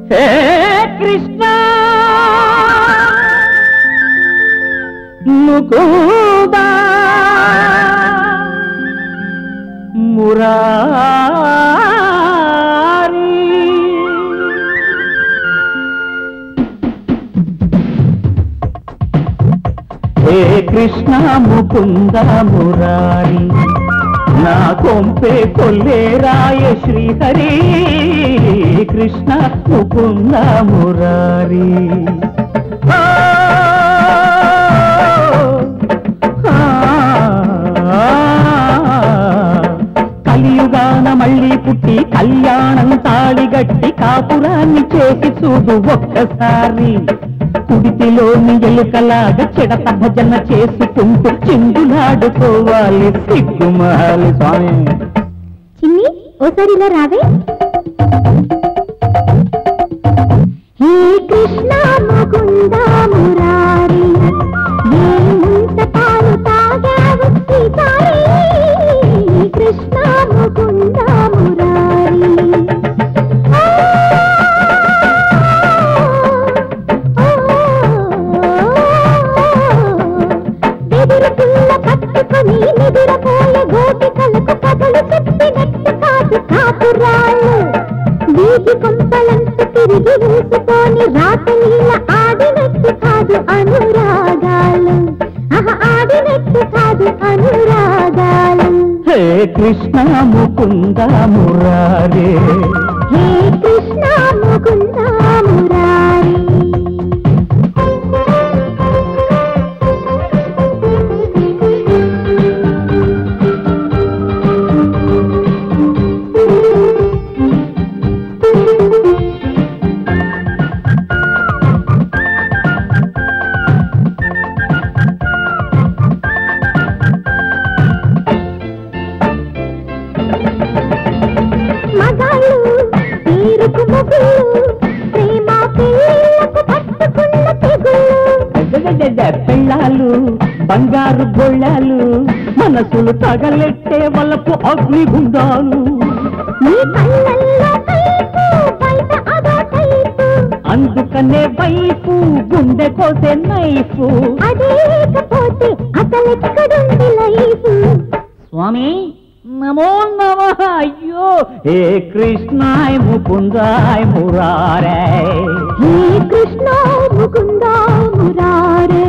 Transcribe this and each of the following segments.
హే కృష్ణ ముకుంద మురారి హే కృష్ణ ముకుంద మురారి నా కొంపే కొల్లేరాయ శ్రీహరి కృష్ణ ముకుంద మురారి ఆ, ఆ, కలియుగాన మళ్ళీ పుట్టి కళ్యాణం తాళిగట్టి కాపురాన్ని చేసి చూడు ఒక్కసారి కుడితిలోని ఎలుకలాగా చెడత భజన చేసుకుంటూ చిందులాడుకోవాలి సిగ్గుమాలి స్వామి చిన్ని ఓసారి ఇలా రావే హే కృష్ణ ముకుంద మురారి ఏముంత పాలు తాగావు ఈసారి కృష్ణ ముకుంద మురారి ఆ, వెదురు పుల్ల పట్టుకొని నిదురపోయే గోపికలకు కథలు చెప్పినట్టు కాదు కాపురాళ్ళు వీధి కొంపలంతా తిరిగి ఊసుకొని రాతలీల ఆడినట్టు కాదు అనురాగాలు ఆహ ఆడినట్టు కాదు అనురాగాలు హే కృష్ణ ముకుంద మురారే హే కృష్ణ ముకుంద మురారి మగాళ్ళు తీరుకు మొగుళ్ళు ప్రేమ పెళ్ళకు పట్టుకున్న తెగుళ్ళు పెళ్ళాలు బంగారు గొళ్ళాలు మనసులు తగలెట్టే వలపు అగ్నిగుండాలు నీ కళ్ళల్లో కైపు బయట అదో టైపు అందుకనే వైపు గుండె కోసే నైఫు అదే లేకపోతే అసలెక్కడుంది లైఫ్ స్వామి నమో నమ అయ్యో హే కృష్ణాయ ముకుందాయ మురారే హే కృష్ణ ముకుంద మురారే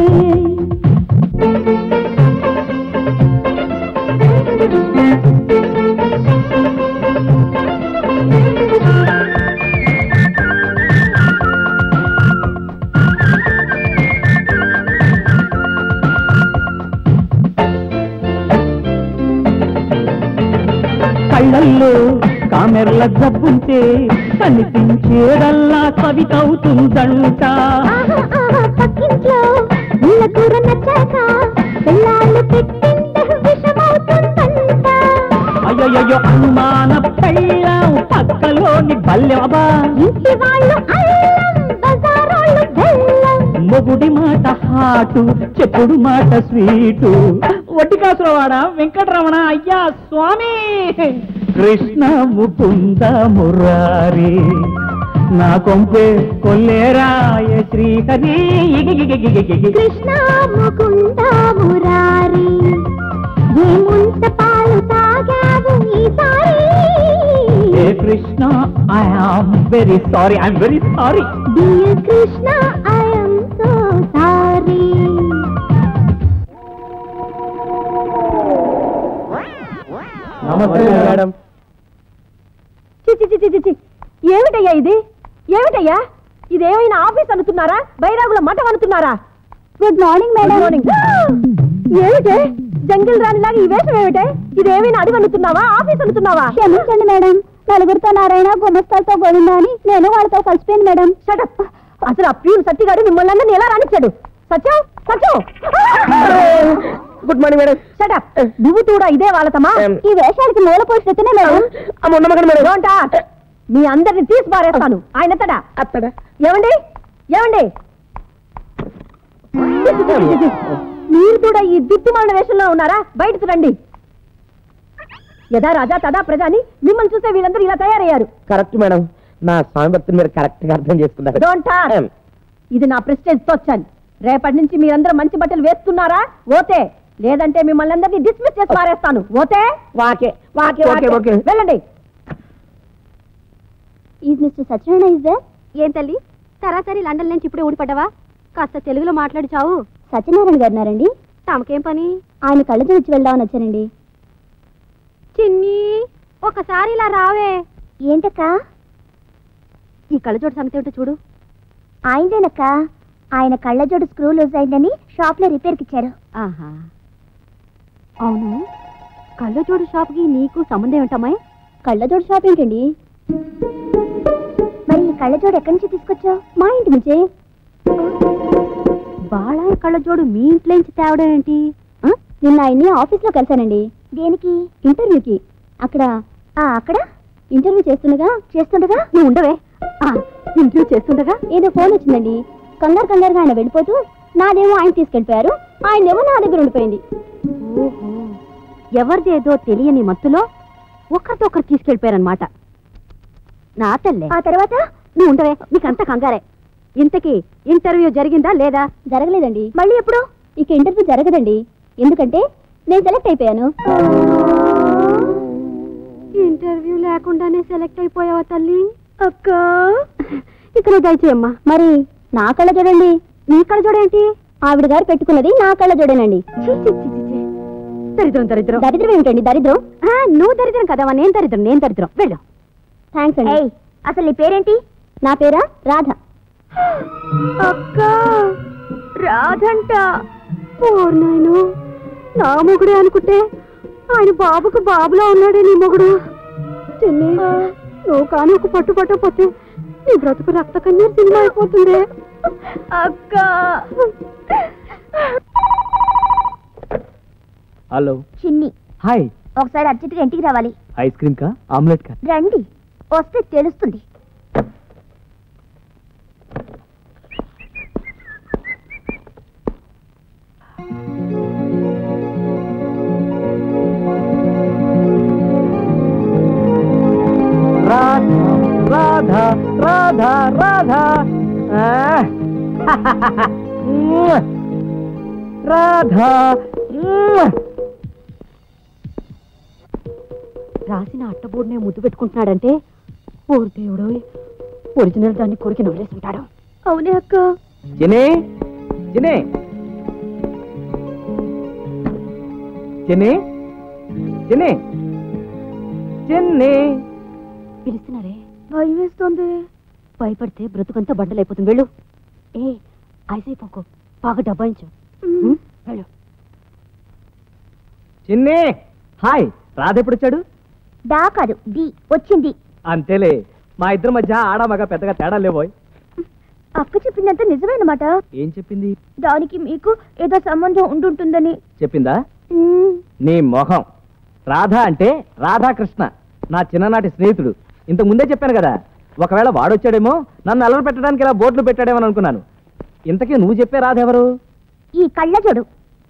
కళ్ళల్లో కామెర్ల జబ్బుంటే కనిపించేడల్లా కవిత అవుతుందంట ఆహా, ఆహా, పక్కింట్లో ముళ్ళ కూర నచ్చాక పిల్లాళ్ళు పెట్టింటే విషమవుతుందంట అయ్యయ్యో అనుమాన పెళ్ళాం పక్కలోని బల్లెవబా ఇంటి వాళ్ళు అల్లం బజారోళ్ళు బెల్లం మొగుడి మాట హాటు చెప్పుడు మాట స్వీటు వడ్డికాసులవాడ వెంకటరమణ అయ్యా స్వామి కృష్ణ ముకుంద మురారి నా కొంపే కొల్లేరాయ శ్రీహరి కృష్ణ ముకుంద మురారి ఏముంత పాలు తాగావు ఈసారి హే Krishna I am very sorry I'm very sorry dear Krishna I am so sorry namaste madam చి చి చి చి, చి చి. ఏమిటయ్యా ఇది ఏమిటయ్యా ఇదేమైనా ఆఫీస్ అనుతున్నారా బైరాగుల మఠం అనుతున్నారా గుడ్ మార్నింగ్ గుడ్ మార్నింగ్ ఏమిటే జంగిల్ రాణిలాగా ఈ వేషం ఏమిటే ఇదేమైనా అడిగి అనుతున్నావా ఆఫీస్ అనుతున్నావా క్షమించండి మేడం నలుగురితో నారాయణ గుమస్తాలతో గోవిందా అని నేను వాళ్ళతో కలిసిపోయింది మేడం షటప్ అసలు ఆ ప్యూన్ సత్తిగాడు మిమ్మల్ని అందరినీ ఎలా రానిచ్చాడు Satyam Satyam good morning madam shut up నువ్వు కూడా ఇదే వాళ్ళతమా ఈ వేషాలకి మూల పోషిస్తేనే మేడం అమ్మ ఉండమకండి మేడం Don't talk. మీ అందరిని తీసి పారేస్తాను ఆయన ఎత్తడా అత్తడా ఏమండి ఏమండి మీరు కూడా ఈ దిక్కుమాలిన వేషంలో ఉన్నారా బయటకు రండి యథా రాజా తదా ప్రజాని మిమ్మల్ని చూస్తే వీళ్ళందరూ ఇలా తయారయ్యారు కరెక్ట్ మేడం నా స్వామి భక్తులు మీరు కరెక్ట్ గా అర్థం చేసుకున్నారు డోంట్ టాక్ ఇది నా ప్రెస్టేజ్ తో వచ్చాను రేపటి నుంచి మీరందరూ మంచి బట్టలు వేస్తున్నారా ఓతే లేదంటే మిమ్మల్ని అందరినీ డిస్మిస్ చేసి మారేస్తాను ఓతే వాకే వాకే ఓకే ఓకే వెళ్ళండి is mister Satyanarayana is there ఏం తల్లి సరాసరి లండన్ నుంచి ఇప్పుడే ఊడిపడ్డావా కాస్త తెలుగులో మాట్లాడి చావు సత్యనారాయణ గారు ఉన్నారండి తమకేం పని ఆయన కళ్ళ చూచి వెళ్దామని వచ్చానండి చిన్ని ఒకసారి ఇలా రావే ఏంటక్క ఈ కళ్ళజోడు సంగతి ఏంటో చూడు ఆయనదేనక్క ఆయన కళ్ళజోడు స్క్రూ లూజ్ అయిందని షాప్ లో రిపేర్కి ఇచ్చారు ఆహా అవును కళ్ళజోడు షాప్కి నీకు సంబంధం ఏంటమ్మాయి కళ్ళజోడు షాప్ ఏంటండి మరి ఈ కళ్ళజోడు ఎక్కడి నుంచి తీసుకొచ్చావు మా ఇంటి నుంచే బాళాయి కళ్ళజోడు మీ ఇంట్లో నుంచి తేవడం ఏంటి ఆ, నిన్న ఆయన్ని ఆఫీస్ లో కలిశానండి దేనికి ఇంటర్వ్యూకి అక్కడ ఆ అక్కడ ఇంటర్వ్యూ చేస్తుండగా చేస్తుండగా నువ్వు ఉండవే ఇంటర్వ్యూ చేస్తుండగా ఏదో ఫోన్ వచ్చిందండి కంగారు కంగారుగా ఆయన వెళ్ళిపోతూ నాదేమో ఆయన తీసుకెళ్ళిపోయారు ఆయనేమో నా దగ్గర ఉండిపోయింది ఓహో ఎవరిదేదో తెలియని మత్తులో ఒకరితో ఒకరు తీసుకెళ్ళిపోయారనమాట నా తల్లే ఆ తర్వాత నువ్వు ఉండవే నీకంత కంగారే ఇంతకీ ఇంటర్వ్యూ జరిగిందా లేదా జరగలేదండి మళ్ళీ ఎప్పుడు ఇక ఇంటర్వ్యూ జరగదండి ఎందుకంటే నేను సెలెక్ట్ అయిపోయాను ఇంటర్వ్యూ లేకుండానే సెలెక్ట్ అయిపోయావా తల్లి అక్క ఇక్కడ దయచేయమ్మా మరి నా కళ్ళ చూడండి నీ కళ్ళ చూడేంటి ఆవిడ గారు పెట్టుకున్నది నా కళ్ళ చూడేనండి ఛీ, ఛీ, ఛీ, ఛీ, ఛీ. దరిద్రం దరిద్రం దరిద్రం ఏమిటండి దరిద్రం ఆ, నువ్వు దరిద్రం కదవా నేను దరిద్రం నేను దరిద్రం వెళ్ళు థ్యాంక్స్ అండి అసలు నీ పేరేంటి నా పేరా రాధ అక్క రాధంట పూర్ణాయను నా మొగుడే అనుకుంటే ఆయన బాబుకు బాబులా ఉన్నాడే నీ మొగుడు చిన్ని నువ్వు కానీ ఒక పట్టు పట్టకపోతే నీ బ్రతుకు రక్త కన్నీరు సినిమా అయిపోతుంది అక్క హలో చిన్ని హాయ్ ఒకసారి అర్జెంట్గా ఇంటికి రావాలి ఐస్ క్రీమ్ కా ఆమ్లెట్ కా రండి వస్తే తెలుస్తుంది రాధా రాధా రాధా రాధా ఆ. రాధా రాసిన అట్టబోర్డునే ముద్దు పెట్టుకుంటున్నాడంటే ఓరు దేవుడు ఒరిజినల్ దాన్ని కొరికి నవ్వేసుంటాడు అవునే అక్క చినే చినే చినే చినే చిన్ని పిలుస్తున్నారే భయం వేస్తోంది భయపడితే బ్రతుకంతా బండలైపోతుంది వెళ్ళు ఏ ఐసైపోకు బాగా డబ్బాయించు ఉం? వెళ్ళు చిన్ని హాయ్ రాధ ఎప్పుడు వచ్చాడు డా కాదు డి వచ్చింది అంతేలే మా ఇద్దరి మధ్య ఆడ మగ పెద్దగా తేడా లేవోయ్ అక్క చెప్పిందంతా నిజమేనమాట ఏం చెప్పింది దానికి మీకు ఏదో సంబంధం ఉండుంటుందని చెప్పిందా నీ మొహం రాధ అంటే రాధాకృష్ణ నా చిన్ననాటి స్నేహితుడు ఇంతకు ముందే చెప్పాను కదా ఒకవేళ వాడొచ్చాడేమో నన్ను అలర పెట్టడానికి ఇలా బోట్లు పెట్టాడేమో అని అనుకున్నాను ఇంతకీ నువ్వు చెప్పే రాధ ఎవరు ఈ కళ్ళజోడు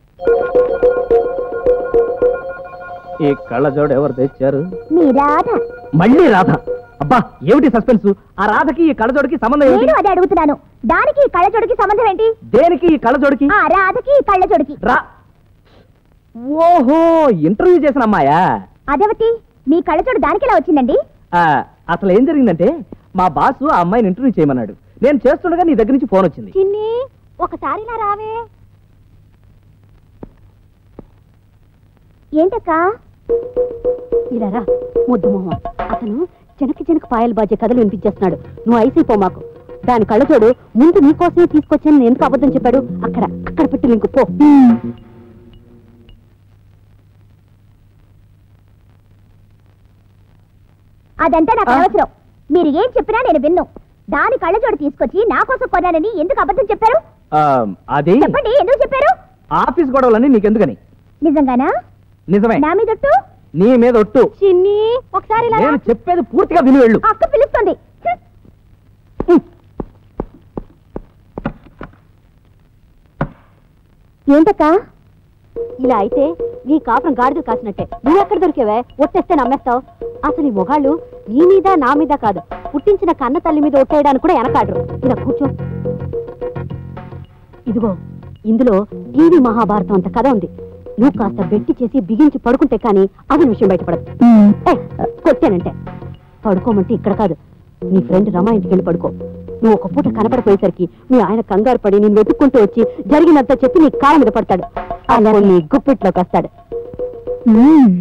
ఈ కళ్ళజోడు ఎవరు తెచ్చారు మీ రాధ మళ్ళీ రాధ అబ్బా ఏమిటి సస్పెన్స్ ఆ రాధకి ఈ కళ్ళజోడికి సంబంధం నేను ఏమిటి అదే అడుగుతున్నాను దానికి ఈ కళ్ళజోడికి సంబంధం ఏంటి దేనికి ఈ కళ్ళజోడికి ఆ రాధకి ఈ కళ్ళజోడికి రా ఓహో ఇంటర్వ్యూ చేసిన అమ్మాయా అదేవతి మీ కళ్ళజోడు దానికి ఎలా వచ్చిందండి ఆ, అసలు ఏం జరిగిందంటే మా బాసు ఆ అమ్మాయిని ఇంటర్వ్యూ చేయమన్నాడు నేను చేస్తుండగా నీ దగ్గర నుంచి ఫోన్ వచ్చింది చిన్ని ఒకసారి ఇలా రావే ఏంటక్క ఇలా రా ముద్దు మొహం అతను చెనక చెనక పాయలు బాజే కథలు వినిపించేస్తున్నాడు నువ్వు ఐసైపో మాకు దాని కళ్ళతోడు ముందు నీకోసమే తీసుకొచ్చాను నేను ఎందుకు అబద్ధం చెప్పాడు అక్కడ అక్కడ పెట్టి లింకు పో అదంతా నాకు ఆ? అనవసరం మీరు ఏం చెప్పినా నేను విన్ను దాని కళ్ళజోడు తీసుకొచ్చి నా కోసం కొన్నానని ఎందుకు అబద్ధం చెప్పారు ఆ, అది చెప్పండి ఎందుకు చెప్పారు ఆఫీస్ గొడవలన్నీ నీకెందుకని నిజంగానా నిజమే నా మీదొట్టు నీ మీద ఒట్టు చిన్ని ఒకసారి ఇలా రా. నేను చెప్పేది పూర్తిగా విని వెళ్ళు అక్క పిలుస్తుంది హ్మ్. ఏంటక్క ఇలా అయితే నీ కాపురం గాడిదలు కాసినట్టే నువ్వు ఎక్కడ దొరికేవే ఒట్టేస్తే నమ్మేస్తావు అసలు ఈ మొగాళ్ళు నీ మీద నా మీద కాదు పుట్టించిన కన్న తల్లి మీద ఒట్టేయడానికి కూడా వెనకాడరు ఇలా కూర్చో ఇదిగో ఇందులో టీవీ మహాభారతం అంత కథ ఉంది నువ్వు కాస్త బెట్టి చేసి బిగించి పడుకుంటే కానీ అసలు విషయం బయటపడదు ఏ, కొట్టానంటే పడుకోమంటే ఇక్కడ కాదు నీ ఫ్రెండ్ రమా ఇంటికి వెళ్ళి పడుకో నువ్వు ఒక పూట కనపడిపోయేసరికి మీ ఆయన కంగారు పడి నేను వెతుక్కుంటూ వచ్చి జరిగినంత చెప్పి నీ కాళ్ళ మీద పడతాడు అలా నీ గుప్పిట్లోకి వస్తాడు